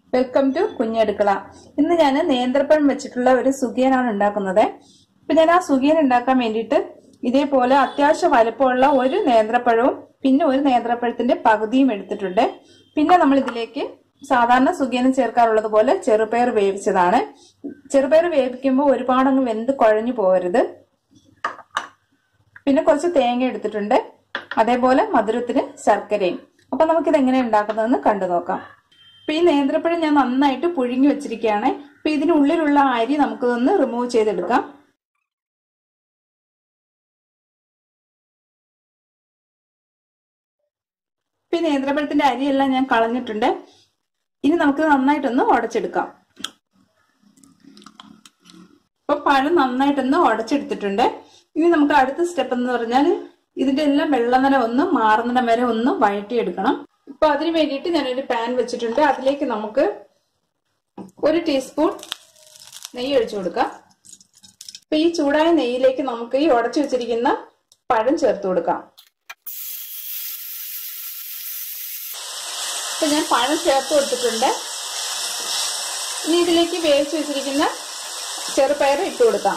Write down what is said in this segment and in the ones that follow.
welcome to കുഞ്ഞടുക്കള ഇന്ന് ഞാൻ നേന്ത്രപ്പഴം വെച്ചിട്ടുള്ള ഒരു സുഖിയനാണ് ഉണ്ടാക്കുന്നത് ഇപ്പൊ ഞാൻ ആ സുഖിയൻ ഉണ്ടാക്കാൻ വേണ്ടിയിട്ട് ഇതേപോലെ അത്യാവശ്യം വലുപ്പമുള്ള ഒരു നേന്ത്രപ്പഴവും പിന്നെ ഒരു നേന്ത്രപ്പഴത്തിന്റെ പകുതിയും എടുത്തിട്ടുണ്ട് പിന്നെ നമ്മൾ ഇതിലേക്ക് സാധാരണ സുഖിയന് ചേർക്കാറുള്ളത് പോലെ ചെറുപയർ വേവിച്ചതാണ് ചെറുപയർ വേവിക്കുമ്പോൾ ഒരുപാടങ്ങ് വെന്ത് കുഴഞ്ഞു പോകരുത് പിന്നെ കുറച്ച് തേങ്ങ എടുത്തിട്ടുണ്ട് അതേപോലെ മധുരത്തിന് ശർക്കരയും അപ്പൊ നമുക്കിത് എങ്ങനെ ഉണ്ടാക്കുന്നതെന്ന് കണ്ടു നോക്കാം അപ്പൊ ഈ നേന്ത്രപ്പഴം ഞാൻ നന്നായിട്ട് പുഴുങ്ങി വെച്ചിരിക്കുകയാണ് അപ്പൊ ഇതിനുള്ളിലുള്ള അരി നമുക്കിതൊന്ന് റിമൂവ് ചെയ്തെടുക്കാം ഇപ്പൊ ഈ നേന്ത്രപ്പഴത്തിന്റെ അരിയെല്ലാം ഞാൻ കളഞ്ഞിട്ടുണ്ട് ഇനി നമുക്ക് നന്നായിട്ടൊന്ന് ഉടച്ചെടുക്കാം ഇപ്പൊ പഴം നന്നായിട്ടൊന്ന് ഉടച്ചെടുത്തിട്ടുണ്ട് ഇനി നമുക്ക് അടുത്ത സ്റ്റെപ്പ് എന്ന് പറഞ്ഞാൽ ഇതിന്റെ എല്ലാം വെള്ളനര ഒന്ന് മാറുന്നിടം വരെ ഒന്ന് വഴറ്റിയെടുക്കണം ഇപ്പൊ അതിന് വേണ്ടിയിട്ട് ഞാനൊരു പാൻ വെച്ചിട്ടുണ്ട് അതിലേക്ക് നമുക്ക് ഒരു ടീസ്പൂൺ നെയ്യ് ഒഴിച്ചു കൊടുക്കാം ഇപ്പൊ ഈ ചൂടായ നെയ്യിലേക്ക് നമുക്ക് ഈ ഉടച്ചു വെച്ചിരിക്കുന്ന പഴം ചേർത്ത് കൊടുക്കാം ഇപ്പൊ ഞാൻ പഴം ചേർത്ത് കൊടുത്തിട്ടുണ്ട് ഇനി ഇതിലേക്ക് വേവിച്ച് വെച്ചിരിക്കുന്ന ചെറുപയർ ഇട്ട് കൊടുക്കാം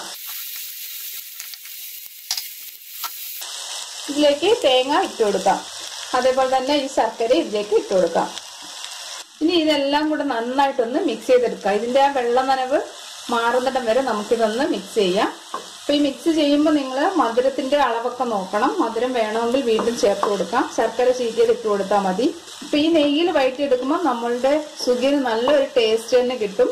ഇതിലേക്ക് തേങ്ങ ഇട്ട് കൊടുക്കാം അതേപോലെ തന്നെ ഈ ശർക്കര ഇതിലേക്ക് ഇട്ട് കൊടുക്കാം ഇനി ഇതെല്ലാം കൂടെ നന്നായിട്ടൊന്ന് മിക്സ് ചെയ്തെടുക്കാം ഇതിന്റെ ആ വെള്ള നനവ് മാറുന്നിടം വരെ നമുക്കിതൊന്ന് മിക്സ് ചെയ്യാം അപ്പൊ ഈ മിക്സ് ചെയ്യുമ്പോൾ നിങ്ങൾ മധുരത്തിന്റെ അളവൊക്കെ നോക്കണം മധുരം വേണമെങ്കിൽ വീണ്ടും ചേർത്ത് കൊടുക്കാം ശർക്കര ചീറ്റിയിൽ ഇട്ട് കൊടുത്താൽ മതി അപ്പൊ ഈ നെയ്യിൽ വഴറ്റിയെടുക്കുമ്പോൾ നമ്മളുടെ സുഖിന് നല്ലൊരു ടേസ്റ്റ് തന്നെ കിട്ടും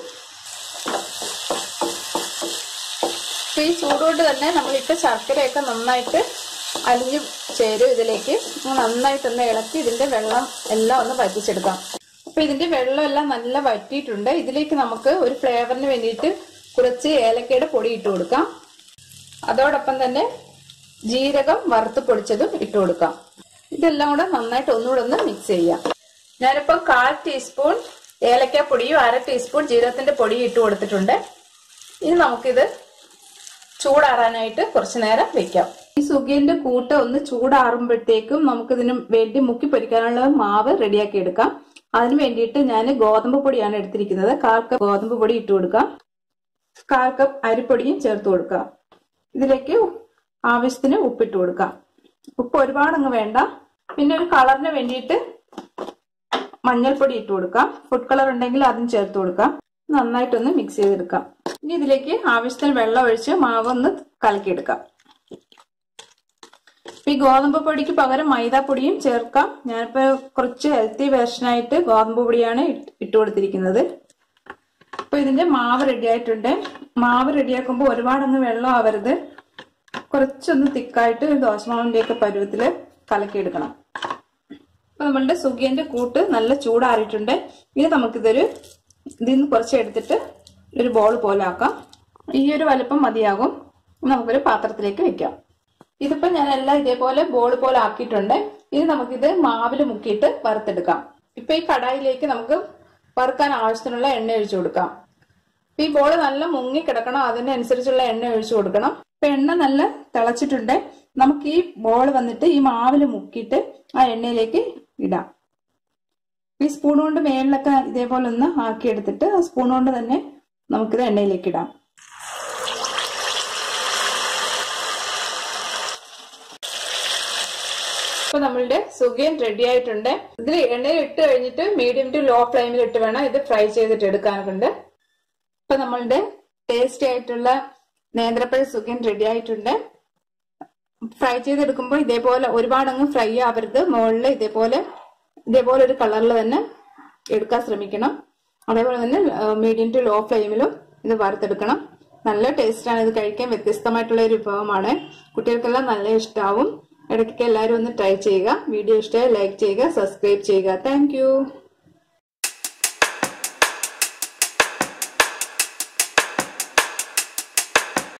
അപ്പൊ ഈ ചൂടുകൊണ്ട് തന്നെ നമ്മളിപ്പോ ശർക്കരയൊക്കെ നന്നായിട്ട് അലിഞ്ഞു ചേരും ഇതിലേക്ക് നന്നായിട്ടൊന്ന് ഇളക്കി ഇതിന്റെ വെള്ളം എല്ലാം ഒന്ന് വറ്റിച്ചെടുക്കാം അപ്പൊ ഇതിന്റെ വെള്ളം എല്ലാം നല്ല വറ്റിയിട്ടുണ്ട് ഇതിലേക്ക് നമുക്ക് ഒരു ഫ്ലേവറിന് വേണ്ടിയിട്ട് കുറച്ച് ഏലക്കയുടെ പൊടി ഇട്ട് കൊടുക്കാം അതോടൊപ്പം തന്നെ ജീരകം വറുത്ത് പൊടിച്ചതും ഇട്ട് കൊടുക്കാം ഇതെല്ലാം കൂടെ നന്നായിട്ട് ഒന്നുകൂടെ ഒന്ന് മിക്സ് ചെയ്യാം ഞാനിപ്പോ കാൽ ടീസ്പൂൺ ഏലക്ക പൊടിയും അര ടീസ്പൂൺ ജീരകത്തിന്റെ പൊടിയും ഇട്ട് കൊടുത്തിട്ടുണ്ട് ഇനി നമുക്കിത് ചൂടാറാനായിട്ട് കുറച്ചു നേരം വെക്കാം ഈ സുഖിയന്റെ കൂട്ട് ഒന്ന് ചൂടാറുമ്പോഴത്തേക്കും നമുക്കിതിന് വേണ്ടി മുക്കി പൊരിക്കാനുള്ള മാവ് റെഡിയാക്കി എടുക്കാം അതിന് വേണ്ടിയിട്ട് ഞാൻ ഗോതമ്പ് പൊടിയാണ് എടുത്തിരിക്കുന്നത് കാൽ കപ്പ് ഗോതമ്പ് പൊടി ഇട്ട് കൊടുക്കാം കാൽ കപ്പ് അരിപ്പൊടിയും ചേർത്ത് കൊടുക്കാം ഇതിലേക്ക് ആവശ്യത്തിന് ഉപ്പിട്ട് കൊടുക്കാം ഉപ്പ് ഒരുപാട് അങ്ങ് വേണ്ട പിന്നെ ഒരു കളറിന് വേണ്ടിയിട്ട് മഞ്ഞൾപ്പൊടി ഇട്ട് കൊടുക്കാം ഫുഡ് കളർ ഉണ്ടെങ്കിൽ അതും ചേർത്ത് കൊടുക്കാം നന്നായിട്ടൊന്ന് മിക്സ് ചെയ്തെടുക്കാം ഇനി ഇതിലേക്ക് ആവശ്യത്തിന് വെള്ളം ഒഴിച്ച് മാവൊന്ന് കലക്കിയെടുക്കാം ഈ ഗോതമ്പ് പൊടിക്ക് പകരം മൈദാപ്പൊടിയും ചേർക്കാം ഞാനിപ്പോ കുറച്ച് ഹെൽത്തി വേർഷനായിട്ട് ഗോതമ്പ് പൊടിയാണ് ഇട്ട് കൊടുത്തിരിക്കുന്നത് അപ്പൊ ഇതിന്റെ മാവ് റെഡി ആയിട്ടുണ്ട് മാവ് റെഡിയാക്കുമ്പോൾ ഒരുപാടൊന്ന് വെള്ളം ആവരുത് കുറച്ചൊന്ന് തിക്കായിട്ട് ദോശമാവിന്റെ ഒക്കെ പരുവത്തില് കലക്കിയെടുക്കണം അപ്പൊ നമ്മളുടെ സുഖിയന്റെ കൂട്ട് നല്ല ചൂടാറിയിട്ടുണ്ട് ഇനി നമുക്കിതൊരു ഇതിൽ നിന്ന് കുറച്ച് എടുത്തിട്ട് ഒരു ബോൾ പോലെ ആക്കാം ഈ ഒരു വലുപ്പം മതിയാകും നമുക്കൊരു പാത്രത്തിലേക്ക് വെക്കാം ഇതിപ്പോ ഞാൻ എല്ലാം ഇതേപോലെ ബോൾ പോലെ ആക്കിയിട്ടുണ്ട് ഇനി നമുക്കിത് മാവിൽ മുക്കിയിട്ട് വറുത്തെടുക്കാം ഇപ്പൊ ഈ കടായിലേക്ക് നമുക്ക് വറുക്കാൻ ആവശ്യത്തിനുള്ള എണ്ണ ഒഴിച്ചു കൊടുക്കാം ഈ ബോൾ നല്ല മുങ്ങി കിടക്കണം അതിനനുസരിച്ചുള്ള എണ്ണ ഒഴിച്ചു കൊടുക്കണം ഇപ്പൊ എണ്ണ നല്ല തിളച്ചിട്ടുണ്ട് നമുക്ക് ഈ ബോൾ വന്നിട്ട് ഈ മാവിൽ മുക്കിയിട്ട് ആ എണ്ണയിലേക്ക് ഇടാം ഈ സ്പൂൺ കൊണ്ട് മേളിലൊക്കെ ഇതേപോലെ ഒന്ന് ആക്കിയെടുത്തിട്ട് ആ സ്പൂൺ കൊണ്ട് തന്നെ നമുക്കിത് എണ്ണയിലേക്ക് ഇടാം ഇപ്പൊ നമ്മളുടെ സുഖിയൻ റെഡി ആയിട്ടുണ്ട് ഇതിൽ എണ്ണയിൽ ഇട്ട് കഴിഞ്ഞിട്ട് മീഡിയം ടു ലോ ഫ്ലെയിമിൽ ഇട്ട് വേണം ഇത് ഫ്രൈ ചെയ്തിട്ട് എടുക്കാനുണ്ട് ഇപ്പൊ നമ്മളുടെ ടേസ്റ്റി ആയിട്ടുള്ള നേന്ത്രപ്പഴ സുഖിയൻ റെഡി ആയിട്ടുണ്ട് ഫ്രൈ ചെയ്തെടുക്കുമ്പോൾ ഇതേപോലെ ഒരുപാടങ്ങ് ഫ്രൈ ആവരുത് മുകളിൽ ഇതേപോലെ ഇതേപോലെ ഒരു കളറിൽ തന്നെ എടുക്കാൻ ശ്രമിക്കണം അതേപോലെ തന്നെ മീഡിയം ടു ലോ ഫ്ലെയിമിലും ഇത് വറുത്തെടുക്കണം നല്ല ടേസ്റ്റാണ് ഇത് കഴിക്കാൻ വ്യത്യസ്തമായിട്ടുള്ള ഒരു വിഭവമാണ് കുട്ടികൾക്കെല്ലാം നല്ല ഇഷ്ടമാവും ഇടയ്ക്കൊക്കെ എല്ലാവരും ഒന്ന് ട്രൈ ചെയ്യുക വീഡിയോ ഇഷ്ടമായി ലൈക്ക് ചെയ്യുക സബ്സ്ക്രൈബ് ചെയ്യുക താങ്ക്